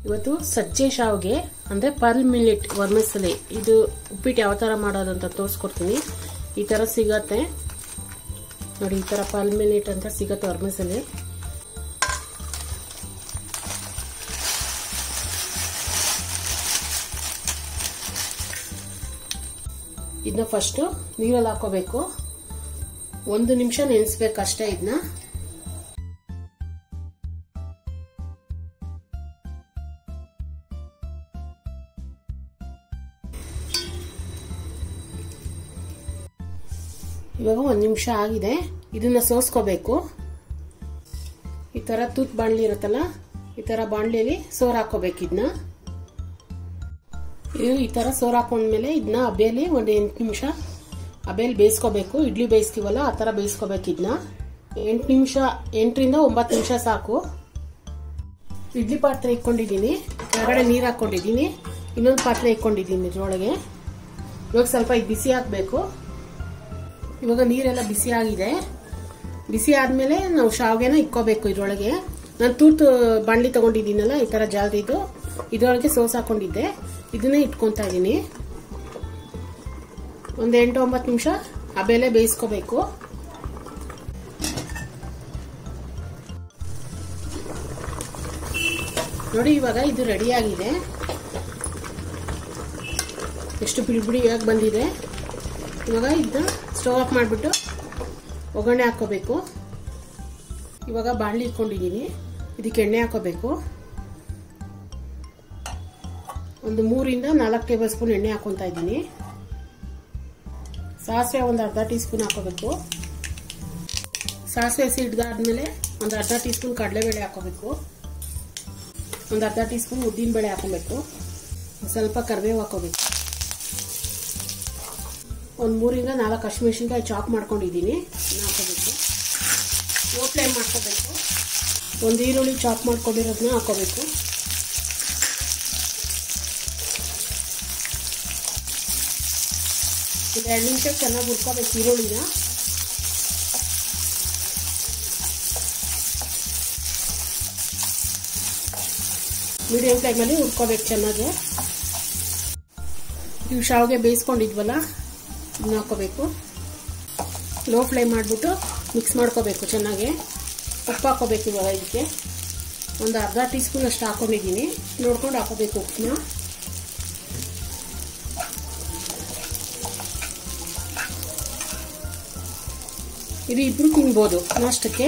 ಇವತ್ತು ಸಜ್ಜೆ ಶಾವ್ಗೆ ಅಂದರೆ ಪರ್ಲ್ ಮಿಲಿಟ್ ವರ್ಮಿಸಲಿ ಇದು ಉಪ್ಪಿಟ್ಟು ಯಾವ ಥರ ಮಾಡೋದು ಅಂತ ತೋರಿಸ್ಕೊಡ್ತೀನಿ ಈ ಥರ ಸಿಗತ್ತೆ ನೋಡಿ ಈ ಥರ ಪರ್ಲ್ ಮಿಲಿಟ್ ಅಂತ ಸಿಗತ್ತೆ ವರ್ಮಿಸಲಿ ಇದನ್ನ ಫಸ್ಟು ನೀರಲ್ಲಿ ಹಾಕೋಬೇಕು ಒಂದು ನಿಮಿಷ ನೆನೆಸ್ಬೇಕು ಅಷ್ಟೇ ಇದನ್ನ ಇವಾಗ ಒಂದು ನಿಮಿಷ ಆಗಿದೆ ಇದನ್ನ ಸೋಸ್ಕೋಬೇಕು ಈ ಥರ ತೂತ್ ಬಾಣಲಿ ಇರುತ್ತಲ್ಲ ಈ ಥರ ಬಾಣಲಿಯಲ್ಲಿ ಸೋರ್ ಹಾಕೋಬೇಕು ಇದನ್ನ ಇದು ಈ ಥರ ಸೋರ್ ಹಾಕೊಂಡ್ಮೇಲೆ ಇದನ್ನ ಹಬೆಯಲ್ಲಿ ಒಂದು ಎಂಟು ನಿಮಿಷ ಹಬೆಯಲ್ಲಿ ಬೇಯಿಸ್ಕೋಬೇಕು ಇಡ್ಲಿ ಬೇಯಿಸ್ತೀವಲ್ಲ ಆ ಥರ ಬೇಯಿಸ್ಕೋಬೇಕು ಇದನ್ನ ಎಂಟು ನಿಮಿಷ ಎಂಟರಿಂದ ಒಂಬತ್ತು ನಿಮಿಷ ಸಾಕು ಇಡ್ಲಿ ಪಾತ್ರೆ ಇಟ್ಕೊಂಡಿದ್ದೀನಿ ಕೆಳಗಡೆ ನೀರು ಹಾಕ್ಕೊಂಡಿದ್ದೀನಿ ಇನ್ನೊಂದು ಪಾತ್ರೆ ಇಟ್ಕೊಂಡಿದ್ದೀನಿ ಇದ್ರೊಳಗೆ ಇವಾಗ ಸ್ವಲ್ಪ ಇದು ಬಿಸಿ ಹಾಕಬೇಕು ಇವಾಗ ನೀರೆಲ್ಲ ಬಿಸಿ ಆಗಿದೆ ಬಿಸಿ ಆದಮೇಲೆ ನಾವು ಶಾವ್ಗೆನ ಇಕ್ಕೋಬೇಕು ಇದ್ರೊಳಗೆ ನಾನು ತೂತು ಬಾಣಲಿ ತೊಗೊಂಡಿದ್ದೀನಲ್ಲ ಈ ಥರ ಜಾಲ್ದಿದ್ದು ಇದರೊಳಗೆ ಸೋಸ್ ಹಾಕೊಂಡಿದ್ದೆ ಇದನ್ನೇ ಇಟ್ಕೊತಾ ಇದ್ದೀನಿ ಒಂದು ಎಂಟು ಒಂಬತ್ತು ನಿಮಿಷ ಆ ಬೆಲೆ ಬೇಯಿಸ್ಕೋಬೇಕು ನೋಡಿ ಇವಾಗ ಇದು ರೆಡಿ ಆಗಿದೆ ಎಷ್ಟು ಬಿಡಿ ಬಿಡಿಯಾಗಿ ಬಂದಿದೆ ಇವಾಗ ಇದನ್ನ ಸ್ಟವ್ ಆಫ್ ಮಾಡಿಬಿಟ್ಟು ಒಗ್ಗರಣೆ ಹಾಕೋಬೇಕು ಇವಾಗ ಬಾಣಲಿ ಇಟ್ಕೊಂಡಿದ್ದೀನಿ ಇದಕ್ಕೆ ಎಣ್ಣೆ ಹಾಕೋಬೇಕು ಒಂದು ಮೂರಿಂದ ನಾಲ್ಕು ಟೇಬಲ್ ಸ್ಪೂನ್ ಎಣ್ಣೆ ಹಾಕೊತಾ ಇದ್ದೀನಿ ಸಾಸಿವೆ ಒಂದು ಅರ್ಧ ಟೀ ಸ್ಪೂನ್ ಹಾಕೋಬೇಕು ಸಾಸಿವೆ ಸಿಡ್ದಾದ್ಮೇಲೆ ಒಂದು ಅರ್ಧ ಟೀ ಸ್ಪೂನ್ ಕಡಲೆಬೇಳೆ ಹಾಕೋಬೇಕು ಒಂದು ಅರ್ಧ ಟೀ ಸ್ಪೂನ್ ಉದ್ದಿನಬೇಳೆ ಹಾಕೋಬೇಕು ಸ್ವಲ್ಪ ಕರಿಬೇವು ಹಾಕೋಬೇಕು ಒಂದು ಮೂರಿಂದ ನಾಲ್ಕು ಹಸಿಮೆಣಸಿನ್ಕಾಯಿ ಚಾಪ್ ಮಾಡ್ಕೊಂಡಿದ್ದೀನಿ ಹಾಕೋಬೇಕು ಲೋ ಫ್ಲೇಮ್ ಮಾಡ್ಕೋಬೇಕು ಒಂದು ಈರುಳ್ಳಿ ಚಾಪ್ ಮಾಡ್ಕೊಂಡಿರೋದನ್ನ ಹಾಕೋಬೇಕು ಒಂದು ಎರಡು ನಿಮಿಷ ಚೆನ್ನಾಗಿ ಹುರ್ಕೋಬೇಕು ಈರುಳ್ಳಿನ ಮೀಡಿಯಂ ಫ್ಲೇಮಲ್ಲಿ ಹುರ್ಕೋಬೇಕು ಚೆನ್ನಾಗಿ ಇವು ಶಾವಿಗೆ ಬೇಯಿಸ್ಕೊಂಡಿದ್ವಲ್ಲ ಇದನ್ನ ಹಾಕೋಬೇಕು ಲೋ ಫ್ಲೇಮ್ ಮಾಡಿಬಿಟ್ಟು ಮಿಕ್ಸ್ ಮಾಡ್ಕೋಬೇಕು ಚೆನ್ನಾಗಿ ಉಪ್ಪು ಹಾಕೋಬೇಕು ಇವಾಗ ಇದಕ್ಕೆ ಒಂದು ಅರ್ಧ ಟೀ ಸ್ಪೂನ್ ಅಷ್ಟು ಹಾಕೊಂಡಿದ್ದೀನಿ ನೋಡ್ಕೊಂಡು ಹಾಕೋಬೇಕು ಉಪ್ಪನ್ನ ಇದು ಇಬ್ರು ತಿನ್ಬೋದು ನಾಷ್ಟಕ್ಕೆ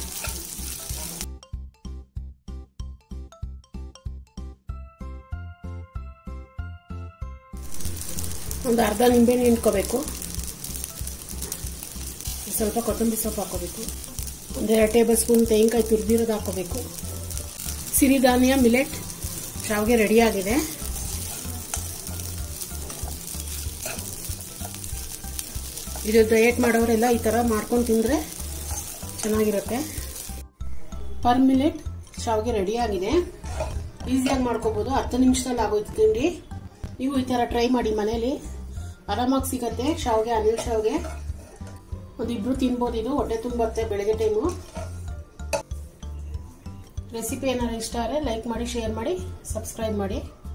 ಒಂದು ಅರ್ಧ ನಿಂಬೆಹಣ್ಣು ಹಿಂಡ್ಕೋಬೇಕು ಸ್ವಲ್ಪ ಕೊತ್ತಂಬರಿ ಸೊಪ್ಪು ಹಾಕೋಬೇಕು ಒಂದೆರಡು ಟೇಬಲ್ ಸ್ಪೂನ್ ತೆಂಗಿನಕಾಯಿ ತುರಿದಿರೋದು ಹಾಕೋಬೇಕು ಸಿರಿಧಾನ್ಯ ಮಿಲೆಟ್ ಶಾವಿಗೆ ರೆಡಿಯಾಗಿದೆ ಇದು ಡಯಟ್ ಮಾಡೋರೆಲ್ಲ ಈ ಥರ ಮಾಡ್ಕೊಂಡು ತಿಂದರೆ ಚೆನ್ನಾಗಿರುತ್ತೆ ಪರ್ ಮಿಲೆಟ್ ಶಾವಿಗೆ ರೆಡಿಯಾಗಿದೆ ಈಸಿಯಾಗಿ ಮಾಡ್ಕೋಬೋದು ಹತ್ತು ನಿಮಿಷದಲ್ಲಿ ಆಗೋಯ್ತು ತಿಂಡಿ ನೀವು ಈ ಥರ ಟ್ರೈ ಮಾಡಿ ಮನೇಲಿ ಆರಾಮಾಗಿ ಸಿಗತ್ತೆ ಶಾವಿಗೆ ಅನಿಲ್ ಶಾವಿಗೆ ಒಂದಿಬ್ರು ತಿನ್ಬೋದು ಇದು ಹೊಟ್ಟೆ ತುಂಬತ್ತೆ ಬೆಳಗ್ಗೆ ಟೈಮು ರೆಸಿಪಿ ಏನಾದ್ರು ಇಷ್ಟ ಆದರೆ ಲೈಕ್ ಮಾಡಿ ಶೇರ್ ಮಾಡಿ ಸಬ್ಸ್ಕ್ರೈಬ್ ಮಾಡಿ